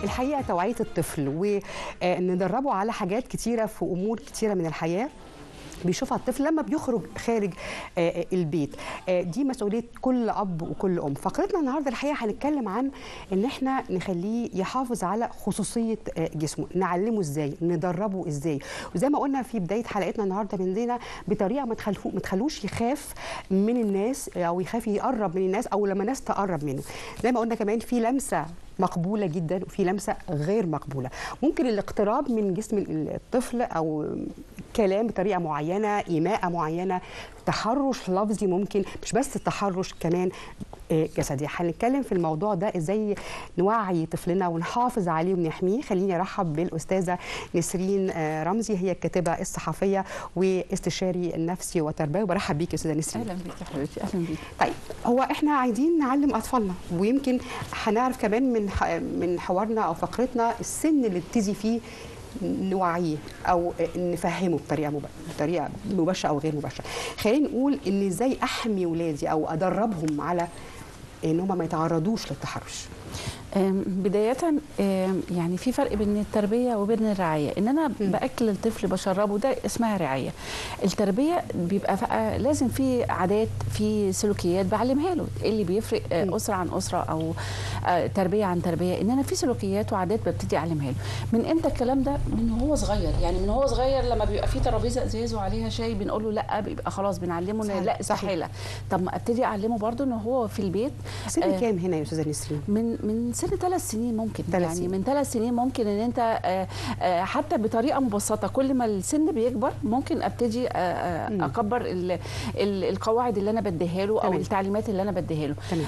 الحقيقه توعيه الطفل وندربه على حاجات كتيره في امور كتيره من الحياه بيشوفها الطفل لما بيخرج خارج آه، البيت آه، دي مسؤوليه كل اب وكل ام فقرتنا النهارده الحقيقه هنتكلم عن ان احنا نخليه يحافظ على خصوصيه آه، جسمه نعلمه ازاي ندربه ازاي وزي ما قلنا في بدايه حلقتنا النهارده بنزينا بطريقه ما تخلفو ما تخلوش يخاف من الناس او يخاف يقرب من الناس او لما الناس تقرب منه زي ما قلنا كمان في لمسه مقبوله جدا وفي لمسه غير مقبوله ممكن الاقتراب من جسم الطفل او كلام بطريقه معينه ايماءه معينه تحرش لفظي ممكن مش بس التحرش كمان آه، جسدي هنتكلم في الموضوع ده ازاي نوعي طفلنا ونحافظ عليه ونحميه خليني ارحب بالاستاذه نسرين آه، رمزي هي الكاتبه الصحفيه واستشاري النفسي والتربوي وبرحب بيك يا استاذه نسرين اهلا بيك يا حبيبتي اهلا بيك طيب هو احنا عايزين نعلم اطفالنا ويمكن هنعرف كمان من ح- من حوارنا او فقرتنا السن اللي ابتدي فيه نوعيه او نفهمه بطريقه مب... بطريقه مباشره او غير مباشره خلينا نقول ان ازاي احمي ولادي او ادربهم على ان هم ما يتعرضوش للتحرش آم، بداية آم، يعني في فرق بين التربية وبين الرعاية إن أنا بأكل الطفل بشربه ده اسمها رعاية التربية بيبقى بقى لازم في عادات في سلوكيات بعلمها له إيه اللي بيفرق آه، مم. أسرة عن أسرة أو آه، تربية عن تربية إن أنا في سلوكيات وعادات ببتدي أعلمها له من إمتى الكلام ده من هو صغير يعني من هو صغير لما بيبقى في ترابيزة إزاز وعليها شاي بنقول له لا بيبقى خلاص بنعلمه صحيح، إن لا صحيح. استحالة طب ما ابتدي أعلمه برضه إن هو في البيت سن آه، كام هنا يا استاذه نسرين من من سن ثلاث سنين ممكن ثلاث يعني سنين. من ثلاث سنين ممكن ان انت آه، آه، حتى بطريقه مبسطه كل ما السن بيكبر ممكن ابتدي آه، آه، مم. اكبر ال- ال- القواعد اللي انا بديها له او تمام. التعليمات اللي انا بديها له تمام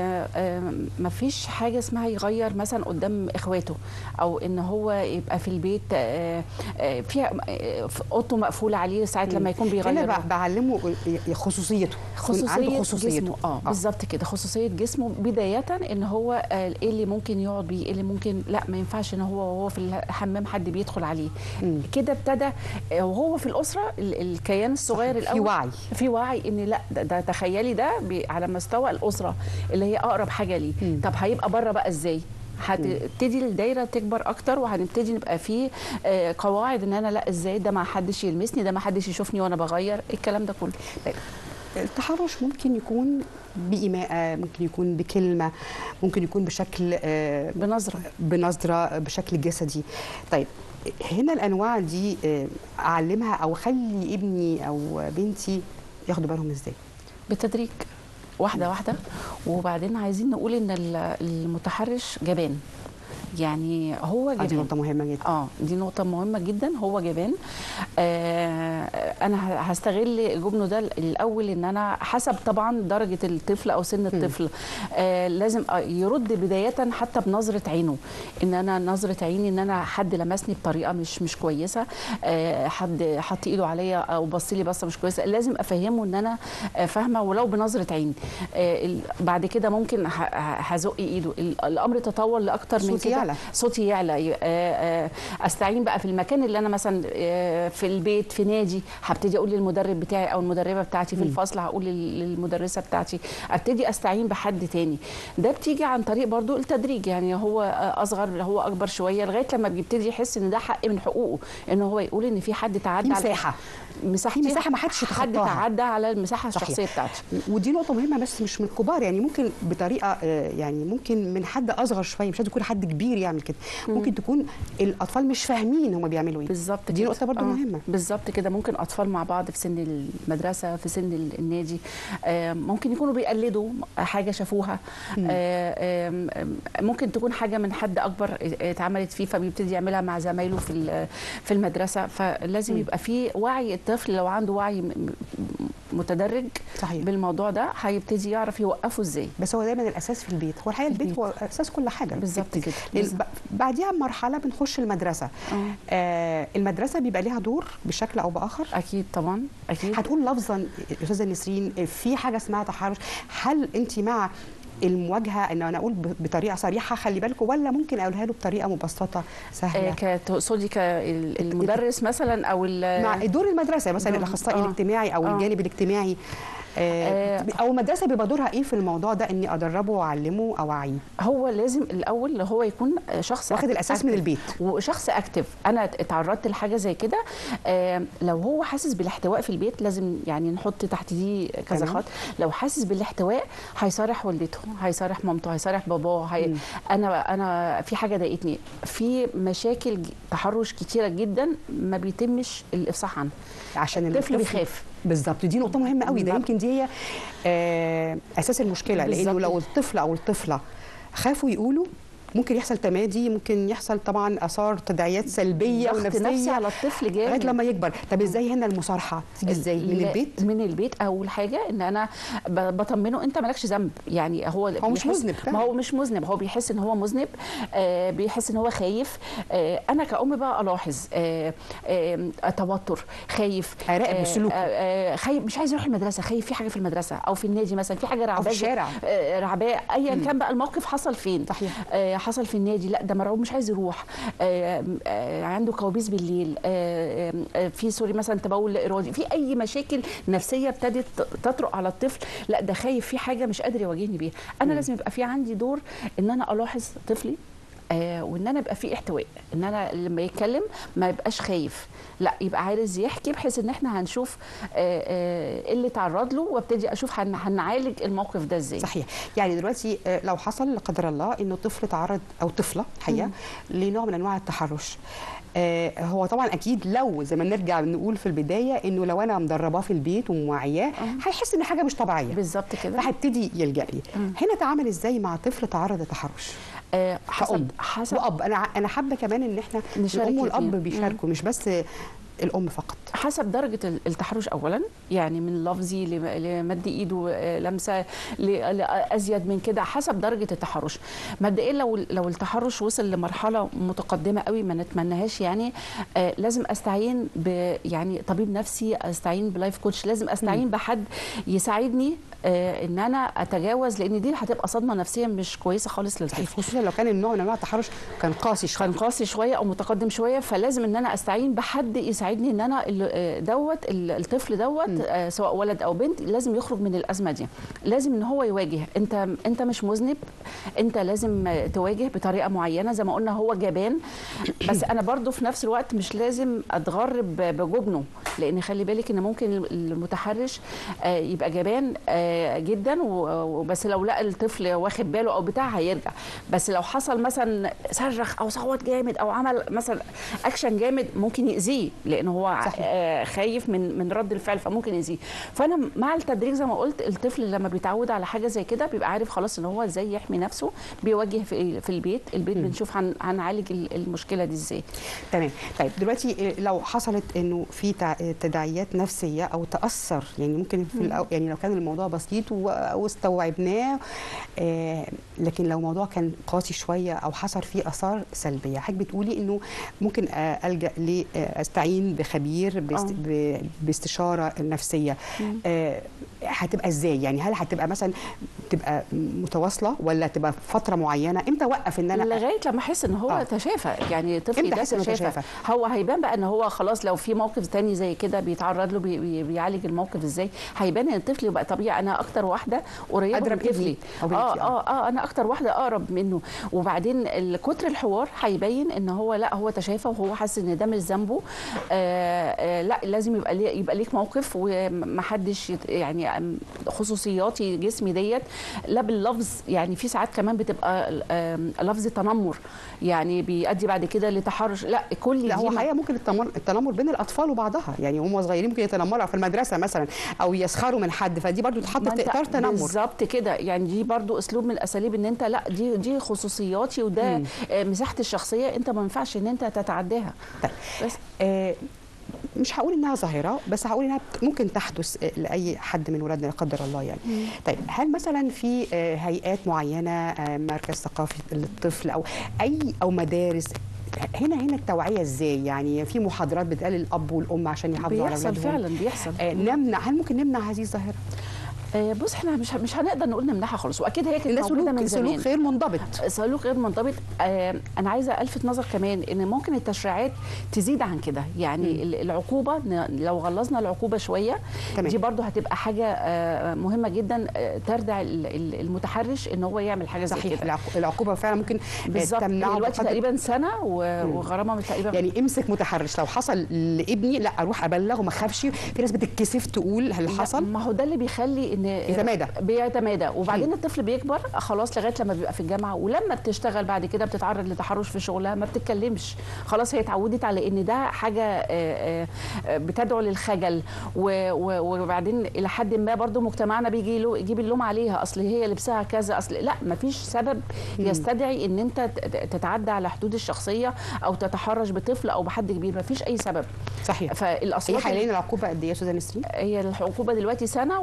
ما فيش حاجه اسمها يغير مثلا قدام اخواته او ان هو يبقى في البيت آه، آه، فيها آه، في اوضته مقفوله عليه ساعه لما يكون بيغير انا ب- بعلمه خصوصيته يكون عنده خصوصيه جسمه اه بالظبط كده خصوصيه جسمه بدايه ان هو آه، ايه اللي ممكن يقعد بيه ايه اللي ممكن لا ما ينفعش ان هو وهو في الحمام حد بيدخل عليه مم. كده ابتدى آه، وهو في الاسره ال- الكيان الصغير في الاول وعي في وعي ان لا ده, ده تخيلي ده بي- على مستوى الاسره اللي هي اقرب حاجه ليه مم. طب هيبقى بره بقى ازاي هتبتدي الدايره تكبر اكتر وهنبتدي نبقى في آه، قواعد ان انا لا ازاي ده ما حدش يلمسني ده ما حدش يشوفني وانا بغير الكلام ده كله طيب التحرش ممكن يكون بإيماءة ممكن يكون بكلمة ممكن يكون بشكل آه، بنظره بنظرة بشكل جسدي طيب هنا الأنواع دي آه، أعلمها أو أخلي ابني أو بنتي ياخدوا بالهم إزاي بالتدريج واحده واحده وبعدين عايزين نقول ان ال- المتحرش جبان يعني هو آه، دي جبان نقطة مهمة جدا اه دي نقطة مهمة جدا هو جبان آه انا ه- هستغل جبنه ده الاول ان انا حسب طبعا درجة الطفل او سن الطفل آه لازم آه، يرد بداية حتى بنظرة عينه ان انا نظرة عيني ان انا حد لمسني بطريقة مش مش كويسة آه حد حط ايده عليا او بص لي بصة مش كويسة لازم افهمه ان انا آه، فاهمة ولو بنظرة عين آه ال- بعد كده ممكن ه- ه- هزق ايده ال- الامر تطور لاكتر من صوتي كده يعلى. صوتي يعلى ي- آه، آه، استعين بقى في المكان اللي انا مثلا آه، في البيت في نادي هبتدي اقول للمدرب بتاعي او المدربه بتاعتي في الفصل هقول لل- للمدرسه بتاعتي ابتدي استعين بحد تاني ده بتيجي عن طريق برضو التدريج يعني هو آه، اصغر هو اكبر شويه لغايه لما بيبتدي يحس ان ده حق من حقوقه ان هو يقول ان في حد تعدى في على مساحة مساحتي في مساحة ما حدش حد يتخطاها. تعدى على المساحه صحيح. الشخصيه بتاعتي ودي نقطة مهمة بس مش من الكبار يعني ممكن بطريقة آه، يعني ممكن من حد أصغر شوية مش لازم يكون حد كبير يعمل كده ممكن تكون الأطفال مش فاهمين هما بيعملوا إيه بالظبط دي كده. نقطة برضو مهمة. بالظبط كده ممكن اطفال مع بعض في سن المدرسه في سن ال- النادي آه، ممكن يكونوا بيقلدوا حاجه شافوها آه، آم، آم، ممكن تكون حاجه من حد اكبر اتعملت فيه فبيبتدي يعملها مع زمايله في ال- في المدرسه فلازم يبقى في وعي الطفل لو عنده وعي م- م- متدرج صحيح. بالموضوع ده هيبتدي يعرف يوقفه ازاي بس هو دايما الاساس في البيت هو الحقيقه البيت هو اساس كل حاجه بالظبط كده. لأن بالظبط. ب- بعديها مرحله بنخش المدرسه آه. آه المدرسه بيبقى ليها دور بشكل او باخر اكيد طبعا اكيد هتقول لفظا يا استاذه نسرين في حاجه اسمها تحرش هل انت مع المواجهه ان انا اقول ب- بطريقه صريحه خلي بالكم ولا ممكن اقولها له بطريقه مبسطه سهله آه، كتقصدي كالمدرس مثلا او ال- مع دور المدرسه مثلا دور- الاخصائي آه. الاجتماعي او آه. الجانب الاجتماعي آه او المدرسه بيبقى دورها ايه في الموضوع ده اني ادربه واعلمه او اعيه هو لازم الاول اللي هو يكون شخص واخد الاساس من active. البيت وشخص اكتف انا اتعرضت لحاجه زي كده آه لو هو حاسس بالاحتواء في البيت لازم يعني نحط تحت دي كذا تمام. خط لو حاسس بالاحتواء هيصارح والدته هيصارح مامته هيصارح باباه هي... مم. انا انا في حاجه ضايقتني في مشاكل ج- تحرش كتيره جدا ما بيتمش الافصاح عنها عشان الطفل بيخاف بالظبط دي نقطه مهمه قوي ده نعم. يمكن دي هي آه اساس المشكله لانه بالظبط. لو الطفل او الطفله خافوا يقولوا ممكن يحصل تمادي ممكن يحصل طبعا اثار تداعيات سلبيه ضغط نفسي ونفسيه على الطفل جامد لغايه لما يكبر طب ازاي هنا المصارحه تيجي ازاي من لا، البيت من البيت اول حاجه ان انا ب- بطمنه انت مالكش ذنب يعني هو هو مش بيحس- مذنب ما هو مش مذنب هو بيحس ان هو مذنب آه بيحس ان هو خايف آه انا كأم بقى الاحظ آه آه توتر خايف أراقب آه سلوكه. آه آه خايف مش عايز يروح المدرسه خايف في حاجه في المدرسه او في النادي مثلا في حاجه رعباه الشارع. آه رعباه ايا كان بقى الموقف حصل فين صحيح. آه حصل في النادي لا ده مرعوب مش عايز يروح آه آه عنده كوابيس بالليل آه آه في سوري مثلا تبول لا ارادي في اي مشاكل نفسيه ابتدت تطرق على الطفل لا ده خايف في حاجه مش قادر يواجهني بيها انا لازم يبقى في عندي دور ان انا الاحظ طفلي آه وان انا يبقى في احتواء ان انا لما يتكلم ما يبقاش خايف لا يبقى عايز يحكي بحيث ان احنا هنشوف آه آه ايه اللي تعرض له وابتدي اشوف هن- هنعالج الموقف ده ازاي صحيح يعني دلوقتي آه، لو حصل لا قدر الله انه طفل تعرض او طفله حقيقه لنوع من انواع التحرش آه، هو طبعا اكيد لو زي ما نرجع نقول في البدايه انه لو انا مدرباه في البيت وموعياه هيحس ان حاجه مش طبيعيه بالظبط كده فهبتدي يلجا لي هنا تعامل ازاي مع طفل تعرض لتحرش آه كأم حسب حسب واب انا ع- انا حابه كمان ان احنا نشارك الام الاتنين. والاب بيشاركوا مش بس الام فقط حسب درجة ال- التحرش أولا يعني من لفظي لم- لمد إيده آه، لمسة ل- لأزيد من كده حسب درجة التحرش مبدئيا لو لو التحرش وصل لمرحلة متقدمة قوي ما نتمناهاش يعني آه، لازم أستعين ب يعني طبيب نفسي أستعين بلايف كوتش لازم أستعين بحد يساعدني آه، ان انا اتجاوز لان دي هتبقى صدمه نفسيه مش كويسه خالص للطفل خصوصا لو كان النوع من انواع التحرش كان قاسي شويه كان قاسي شويه او متقدم شويه فلازم ان انا استعين بحد يساعدني ان انا ال- آه، دوت ال- الطفل دوت آه، سواء ولد او بنت لازم يخرج من الازمه دي لازم ان هو يواجه انت انت مش مذنب انت لازم آه، تواجه بطريقه معينه زي ما قلنا هو جبان بس انا برضو في نفس الوقت مش لازم اتغر ب- بجبنه لان خلي بالك ان ممكن المتحرش آه، يبقى جبان آه، جدا و- وبس لو لقى الطفل واخد باله او بتاع هيرجع بس لو حصل مثلا صرخ او صوت جامد او عمل مثلا اكشن جامد ممكن ياذيه لان هو صحيح. آه، خايف من من رد الفعل فممكن يأذيه فانا مع التدريج زي ما قلت الطفل لما بيتعود على حاجه زي كده بيبقى عارف خلاص ان هو ازاي يحمي نفسه بيواجه في في البيت البيت بنشوف هن- هنعالج ال- المشكله دي ازاي تمام طيب دلوقتي إيه، لو حصلت انه في تع- تداعيات نفسيه او تاثر يعني ممكن في الأو يعني لو كان الموضوع بسيط و- واستوعبناه آه لكن لو الموضوع كان قاسي شويه او حصل فيه اثار سلبيه حضرتك بتقولي انه ممكن آه الجا لاستعين بخبير باست آه. ب- باستشاره نفسيه آه هتبقى ازاي يعني هل هتبقى مثلا تبقى متواصله ولا تبقى فتره معينه امتى اوقف ان انا لغايه لما احس ان هو آه. آه. تشافى يعني طفلي إمتى ده أحس إنه تشافى تشافى؟ هو هيبان بقى ان هو خلاص لو في موقف تاني زي كده بيتعرض له بي بي بيعالج الموقف ازاي هيبان ان الطفل يبقى طبيعي انا اكتر واحده قريبه أدرى من طفلي بابني أو بنتي، اه آه. اه اه انا اكتر واحده اقرب منه وبعدين ال- كتر الحوار هيبين ان هو لا هو تشافى وهو حاسس ان ده مش ذنبه آه آه لا لازم يبقى ليه يبقى ليك موقف ومحدش يت- يعني أم- خصوصياتي جسمي ديت لا باللفظ يعني في ساعات كمان بتبقى آم، لفظ تنمر يعني بيؤدي بعد كده لتحرش لا كل لا دي هو ما- حقيقه ممكن التمر التنمر بين الاطفال وبعضها يعني هم صغيرين ممكن يتنمروا في المدرسه مثلا او يسخروا من حد فدي برضو تحط ما في أنت اطار تنمر بالظبط كده يعني دي برضو اسلوب من الاساليب ان انت لا دي دي خصوصياتي وده آه، مساحه الشخصيه انت ما ينفعش ان انت تتعداها طيب بس آه مش هقول انها ظاهره بس هقول انها بت- ممكن تحدث آه، لاي حد من ولادنا لا قدر الله يعني طيب هل مثلا في آه، هيئات معينه آه، مركز ثقافي للطفل او اي او مدارس هنا هنا التوعيه ازاي يعني في محاضرات بتقال للاب والام عشان يحافظوا على بيحصل اولادهم فعلا بيحصل آه، نمنع هل ممكن نمنع هذه الظاهره آه، بص احنا مش مش هنقدر نقول نمنعها خالص واكيد هي كانت ده موجوده سلوك من سلوك زمان غير منضبط سلوك غير منضبط آه انا عايزه الفت نظر كمان ان ممكن التشريعات تزيد عن كده يعني ال- العقوبه ن- لو غلظنا العقوبه شويه تمام. دي برضو هتبقى حاجه آه مهمه جدا آه تردع ال- ال- المتحرش ان هو يعمل حاجه زي صحيح كده العق- العقوبه فعلا ممكن آه، بالظبط هي تمنعه دلوقتي بقدر- تقريبا سنه و- وغرامه تقريبا يعني امسك متحرش لو حصل لابني لا اروح ابلغ وما اخافش في ناس بتتكسف تقول هل لا، حصل ما هو ده اللي بيخلي ان يتمادى. بيتمادى وبعدين الطفل بيكبر خلاص لغايه لما بيبقى في الجامعه ولما بتشتغل بعد كده بتتعرض لتحرش في شغلها ما بتتكلمش خلاص هي اتعودت على ان ده حاجه آه، آه، بتدعو للخجل و- و- وبعدين الى حد ما برضو مجتمعنا بيجي له يجيب اللوم عليها اصل هي لبسها كذا اصل لا ما فيش سبب يستدعي ان انت ت- ت- تتعدى على حدود الشخصيه او تتحرش بطفل او بحد كبير ما فيش اي سبب صحيح هي فالاصوات حاليا العقوبه قد ايه يا استاذه نسرين هي العقوبه دلوقتي سنه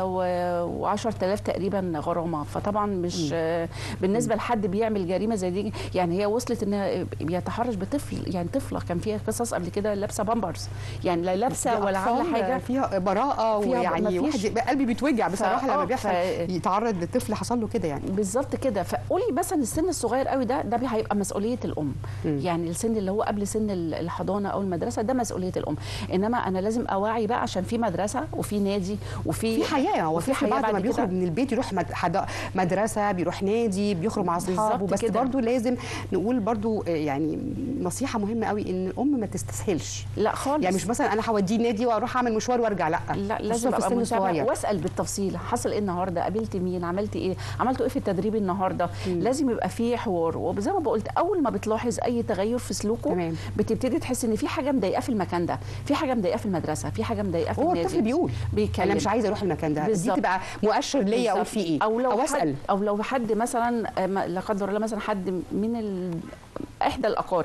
و 10000 تقريبا غرامه فطبعا مش آه، بالنسبه لحد بيعمل جريمه زي دي يعني هي وصلت ان بيتحرش بطفل يعني طفله كان فيها قصص قبل كده لابسه بامبرز يعني لا لابسه ولا عامله أطفال حاجه فيها براءه فيها ويعني مفيش- واحد يبقى قلبي بيتوجع بصراحه آه، لما بيحصل ف- يتعرض لطفل حصل له كده يعني بالظبط كده فقولي مثلا السن الصغير قوي ده ده هيبقى مسؤوليه الام مم. يعني السن اللي هو قبل سن ال- الحضانه او المدرسه ده مسؤوليه الام انما انا لازم اوعي بقى عشان في مدرسه وفي نادي وفي في حياه هو وفي في حياة بعد ما بعد بيخرج كده. من البيت يروح مد- حدا- مدرسه بيروح نادي بيخرج مع اصحابه بالظبط بس كده. برضو لازم نقول برضو آه، يعني نصيحه مهمه قوي ان الام ما تستسهلش لا خالص يعني مش مثلا انا هوديه النادي واروح اعمل مشوار وارجع لا لا خصوصاً لازم في ابقى السن متابع الصغير واسال بالتفصيل حصل ايه النهارده قابلت مين عملت ايه عملتوا ايه في التدريب النهارده لازم يبقى فيه حوار وزي ما بقولت اول ما بتلاحظ اي تغير في سلوكه تمام. بتبتدي تحس ان في حاجه مضايقاه في المكان ده في حاجه مضايقاه في المدرسه في حاجه مضايقاه في هو النادي الطفل بيقول بيتكلم انا مش عايزه اروح المكان ده بالظبط. دي تبقى مؤشر ليا اقول بالظبط. فيه ايه او لو او حد اسال او لو حد مثلا آه، ما- لا قدر الله مثلا حد من ال... احدى الاقارب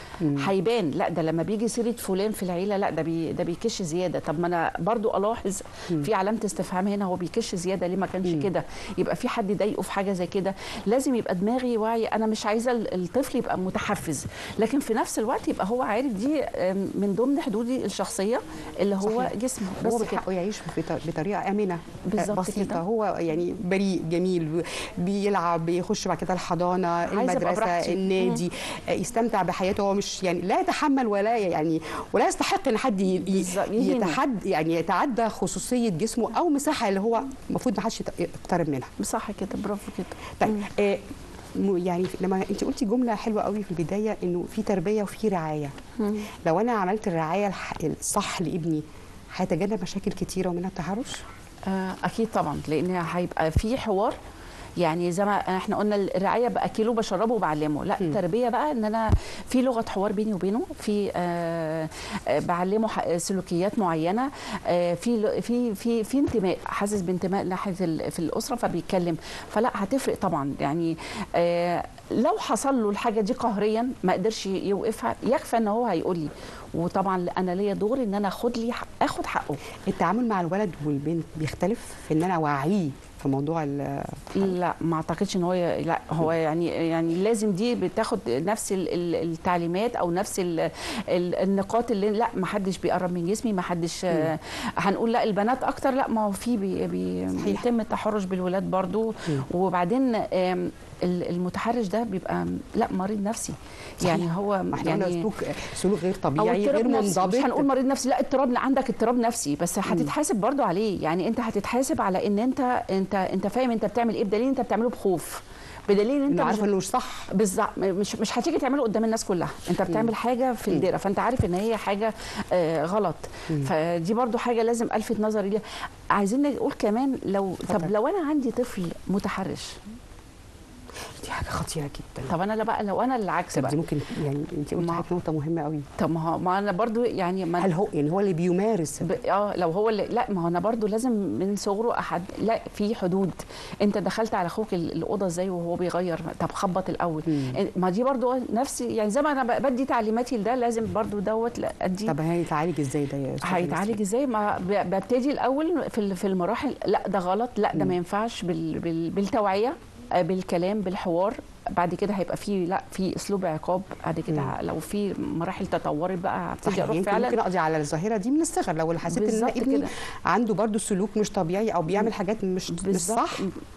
هيبان لا ده لما بيجي سيره فلان في العيله لا ده بي ده بيكش زياده طب ما انا برضو الاحظ في علامه استفهام هنا هو بيكش زياده ليه ما كانش كده يبقى في حد ضايقه في حاجه زي كده لازم يبقى دماغي واعي انا مش عايزه ال- الطفل يبقى متحفز لكن في نفس الوقت يبقى هو عارف دي آم، من ضمن حدودي الشخصيه اللي هو صحيح. جسمه هو بس من كده حقه يعيش بط- بطريقه امنه بالظبط بسيطه كده. هو يعني بريء جميل بيلعب بيخش بعد كده الحضانه عايزة أبقى المدرسه براحتي. النادي آه، يستمتع بحياته هو مش يعني لا يتحمل ولا يعني ولا يستحق ان حد ي- ي- بالظبط، يهينه. يتحد يعني يتعدى خصوصيه جسمه او مساحه اللي هو المفروض ما حدش يت- يقترب منها صح كده برافو كده طيب آه م- يعني لما انت قلتي جمله حلوه قوي في البدايه انه في تربيه وفي رعايه مم. لو انا عملت الرعايه الح- الصح لابني هيتجنب مشاكل كتيره ومنها التحرش آه، اكيد طبعا لان هيبقى في حوار يعني زي ما احنا قلنا الرعايه باكله بشربه وبعلمه لا التربيه بقى ان انا في لغه حوار بيني وبينه في آه آه بعلمه ح- سلوكيات معينه آه في ل- في في في انتماء حاسس بانتماء ناحيه ال- في الاسره فبيتكلم فلا هتفرق طبعا يعني آه لو حصل له الحاجه دي قهريا ما قدرش يوقفها يكفى ان هو هيقول لي وطبعا انا ليا دور ان انا اخد لي حق- اخد حقه التعامل مع الولد والبنت بيختلف في ان انا اوعيه في موضوع ال- لا ما اعتقدش ان هو ي- لا هو يعني يعني لازم دي بتاخد نفس ال- ال- التعليمات او نفس ال ال النقاط اللي لا ما حدش بيقرب من جسمي ما حدش آه، هنقول لا البنات اكتر لا ما هو في بي بي صحيح. بيتم التحرش بالولاد برضو وبعدين آم، ال- المتحرش ده بيبقى لا مريض نفسي يعني صحيح. هو ما احنا قلنا يعني سلوك سلوك غير او طبيعي اضطراب غير نفسي منضبط مش هنقول مريض نفسي لا اضطراب عندك اضطراب نفسي بس هتتحاسب برضو عليه يعني انت هتتحاسب على ان انت انت انت فاهم انت بتعمل ايه بدليل انت بتعمله بخوف بدليل ان انت انه مش عارفه انه مش صح بالظبط مش مش هتيجي تعمله قدام الناس كلها انت بتعمل حاجه في الديره فانت عارف ان هي حاجه آه غلط فدي برضو حاجه لازم الفت نظري ليها عايزين نقول كمان لو طب اتفضل. لو انا عندي طفل متحرش دي حاجه خطيره جدا طب انا لا بقى لو انا العكس طب دي بقى ممكن يعني انت قلت ما- حاجه نقطه مهمه قوي طب ما هو ما انا برضو يعني ما هل هو يعني هو اللي بيمارس ب... اه لو هو اللي لا ما هو انا برضو لازم من صغره احد لا في حدود انت دخلت على اخوك ال- الاوضه ازاي وهو بيغير طب خبط الاول مم. ما دي برضو نفس يعني زي ما انا ب- بدي تعليماتي لده لازم برضو دوت لا ادي طب هيتعالج ازاي ده يا أستاذة هيتعالج نسرين؟ ازاي ما ب- ببتدي الاول في ال- في المراحل لا ده غلط لا ده ما ينفعش بال... بال... بالتوعيه آه، بالكلام بالحوار بعد كده هيبقى في لا في اسلوب عقاب بعد كده مم. لو في مراحل تطورت بقى هبتدي صحيح اروح يمكن فعلا ممكن اقضي على الظاهره دي من الصغر لو حسيت ان أنا بالظبط ابني كده. عنده برضو سلوك مش طبيعي او بيعمل حاجات مش مش بالظبط. صح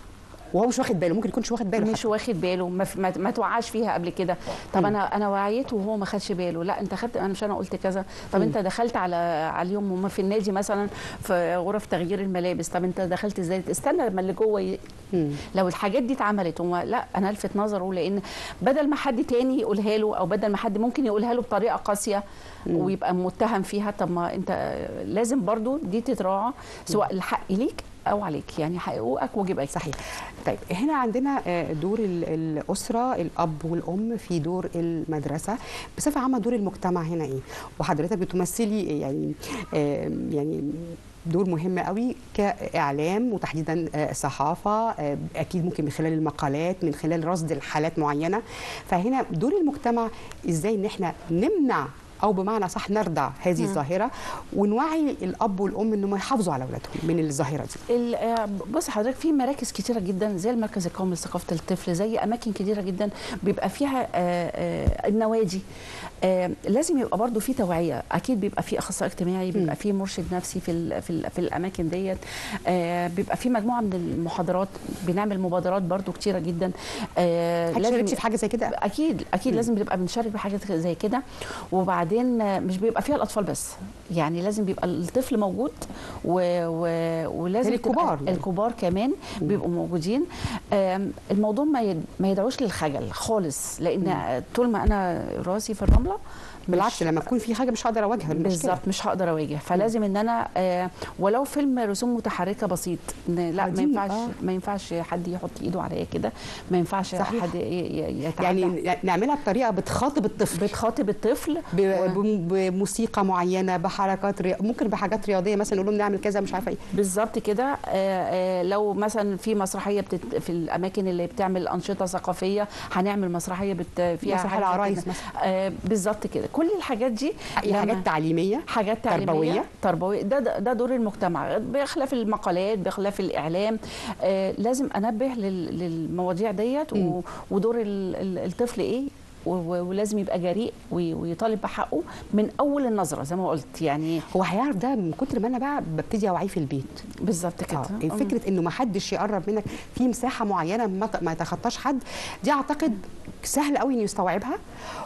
وهو مش واخد باله ممكن يكونش واخد باله مش حتى. واخد باله ما, في- ما, ما توعاش فيها قبل كده طب مم. انا انا وعيت وهو ما خدش باله لا انت خدت انا مش انا قلت كذا طب مم. انت دخلت على عليهم هم في النادي مثلا في غرف تغيير الملابس طب انت دخلت ازاي استنى لما اللي جوه ي... مم. لو الحاجات دي اتعملت هو لا انا الفت نظره لان بدل ما حد تاني يقولها له او بدل ما حد ممكن يقولها له بطريقه قاسيه ويبقى متهم فيها طب ما انت لازم برضو دي تتراعى سواء الحق ليك او عليك يعني حقوقك واجبك صحيح طيب هنا عندنا آه، دور ال- الاسره الاب والام في دور المدرسه بصفه عامه دور المجتمع هنا ايه وحضرتك بتمثلي يعني آه، يعني دور مهم قوي كاعلام وتحديدا آه، صحافه آه، اكيد ممكن من خلال المقالات من خلال رصد الحالات معينه فهنا دور المجتمع ازاي ان احنا نمنع او بمعنى صح نردع هذه الظاهره ونوعي الاب والام انهم يحافظوا على اولادهم من الظاهره دي ال- آه، بص حضرتك في مراكز كتيره جدا زي المركز القومي لثقافه الطفل زي اماكن كتيره جدا بيبقى فيها آه، آه، النوادي آه، لازم يبقى برضو في توعيه اكيد بيبقى في اخصائي اجتماعي بيبقى في مرشد نفسي في ال في, ال في الاماكن ديت آه، بيبقى في مجموعه من المحاضرات بنعمل مبادرات برضو كتيره جدا آه، حضرتك شاركتي في حاجه زي كده اكيد اكيد مم. لازم بنبقى بنشارك بحاجات زي كده وبعدين آه، مش بيبقى فيها الاطفال بس يعني لازم بيبقى الطفل موجود و... و... ولازم تبقى الكبار يعني. الكبار كمان بيبقوا موجودين آم، الموضوع ما يد... ما يدعوش للخجل خالص لان طول ما انا راسي في الرمله مش- بالعكس لما تكون في حاجه مش هقدر اواجهها المشكلة. بالظبط مش هقدر اواجه فلازم ان انا آه ولو فيلم رسوم متحركه بسيط إن لا آه، ما دي- ينفعش آه. ما ينفعش حد يحط ايده عليا كده ما ينفعش صحيح. حد ي- ي- يتعدى يعني نعملها بطريقه بتخاطب الطفل بتخاطب الطفل ب- بم- بموسيقى معينه بحركات ري... ممكن بحاجات رياضيه مثلا نقول لهم نعمل كذا مش عارفه ايه بالظبط كده آه، آه، لو مثلا في مسرحيه بتت... في الاماكن اللي بتعمل انشطه ثقافيه هنعمل مسرحيه بت... فيها مسرح حاجة زي العرايس كده. مثلا. آه، بالظبط كده كل الحاجات دي هي لما- حاجات تعليميه حاجات تعليميه تربوية. تربويه ده ده ده دور المجتمع بخلاف المقالات بخلاف الاعلام آه لازم انبه لل- للمواضيع ديت و- مم. ودور ال- ال- الطفل ايه و- و- ولازم يبقى جريء وي- ويطالب بحقه من اول النظره زي ما قلت يعني هو هيعرف ده من كتر ما انا بقى ببتدي اوعيه في البيت بالظبط كده اه فكره انه ما حدش يقرب منك في مساحه معينه ما ت- ما يتخطاش حد دي اعتقد سهل قوي انه يستوعبها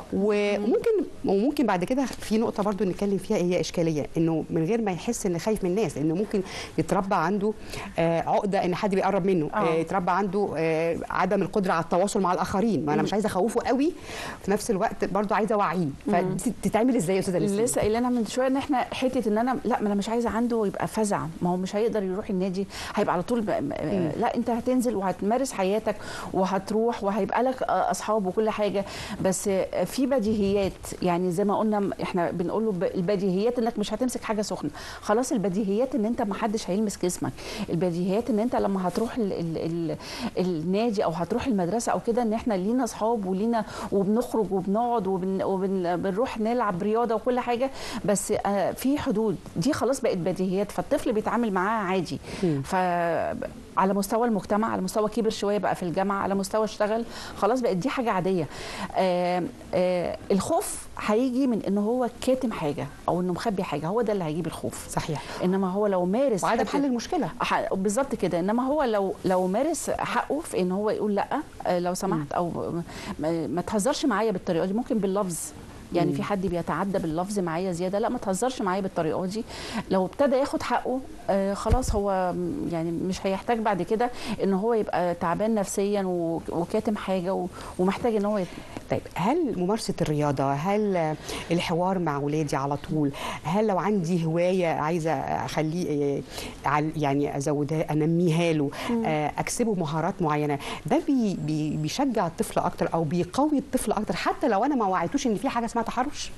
وممكن وممكن بعد كده في نقطه برضو نتكلم فيها هي اشكاليه انه من غير ما يحس ان خايف من الناس انه ممكن يتربى عنده آه، عقده ان حد بيقرب منه آه. آه، يتربى عنده آه، عدم القدره على التواصل مع الاخرين ما انا مش عايزه اخوفه قوي في نفس الوقت برضو عايزه اوعيه فتتعمل ازاي يا استاذه لسه لسه قايلينها من شويه ان احنا حته ان انا لا ما انا مش عايزه عنده يبقى فزع ما هو مش هيقدر يروح النادي هيبقى على طول ب... م- لا انت هتنزل وهتمارس حياتك وهتروح وهيبقى لك آه، اصحاب وكل حاجه بس آه، في بديهيات يعني زي ما قلنا م- احنا بنقول له ب- البديهيات انك مش هتمسك حاجه سخنه خلاص البديهيات ان انت ما حدش هيلمس جسمك البديهيات ان انت لما هتروح ال... ال... ال... النادي او هتروح المدرسه او كده ان احنا لينا اصحاب ولينا وبنخرج وبنقعد وبن... وبن... بنروح نلعب رياضه وكل حاجه بس آه، في حدود دي خلاص بقت بديهيات فالطفل بيتعامل معاها عادي مم. ف على مستوى المجتمع على مستوى كبر شويه بقى في الجامعه على مستوى اشتغل خلاص بقت دي حاجه عاديه آه آه الخوف هيجي من ان هو كاتم حاجه او انه مخبي حاجه هو ده اللي هيجيب الخوف صحيح انما هو لو مارس وعدم حتة- حل المشكله ح- بالظبط كده انما هو لو لو مارس حقه في ان هو يقول لا آه، لو سمحت او ما, ما تهزرش معايا بالطريقه دي ممكن باللفظ يعني في حد بيتعدى باللفظ معايا زياده لا ما تهزرش معايا بالطريقه دي لو ابتدى ياخد حقه آه خلاص هو م- يعني مش هيحتاج بعد كده ان هو يبقى تعبان نفسيا و- وكاتم حاجه و- ومحتاج ان هو يت... طيب هل ممارسة الرياضة هل الحوار مع ولادي على طول هل لو عندي هواية عايزة أخليه آه، عل- يعني أزودها أنميها له آه، أكسبه مهارات معينة ده بي بي بيشجع الطفل أكتر أو بيقوي الطفل أكتر حتى لو أنا ما وعيتوش إن في حاجة اسمها تحرش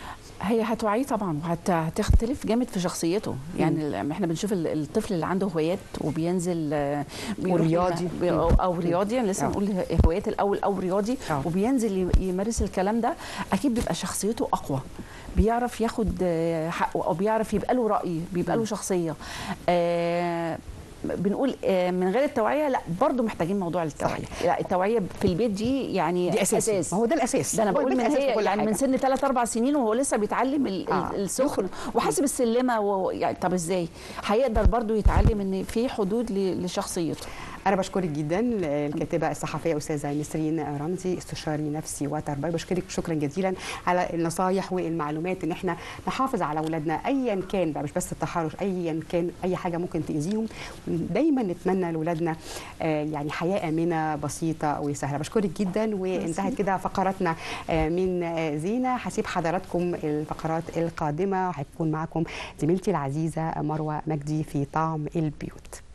هي هتوعيه طبعا وهتختلف جامد في شخصيته يعني ال- احنا بنشوف ال- الطفل اللي عنده هوايات وبينزل آه، بيروح ورياضي. الم- بي- او أو رياضي يعني لسه آه. نقول هوايات الاول او رياضي آه. وبينزل ي- يمارس الكلام ده اكيد بيبقى شخصيته اقوى بيعرف ياخد آه، حقه او بيعرف يبقى له راي بيبقى له شخصيه آه، بنقول آه، من غير التوعيه لا برضو محتاجين موضوع التوعيه لا التوعيه في البيت دي يعني دي اساس ما هو ده الاساس ده انا هو بقول البيت من أساس في هي كل يعني حاجة. من سن 3 4 سنين وهو لسه بيتعلم ال- آه. ال- السخن وحاسب السلمه و... يعني طب ازاي هيقدر برضو يتعلم ان في حدود ل- لشخصيته انا بشكرك جدا الكاتبه الصحفيه استاذه نسرين رمزي استشاري نفسي وتربوي بشكرك شكرا جزيلا على النصايح والمعلومات ان احنا نحافظ على اولادنا ايا كان بقى مش بس التحرش ايا كان اي حاجه ممكن تاذيهم دايما نتمنى لاولادنا آه، يعني حياه امنه بسيطه وسهله بشكرك جدا وانتهت كده فقراتنا آه، من آه، زينه هسيب حضراتكم الفقرات القادمه هتكون معكم زميلتي العزيزه مروه مجدي في طعم البيوت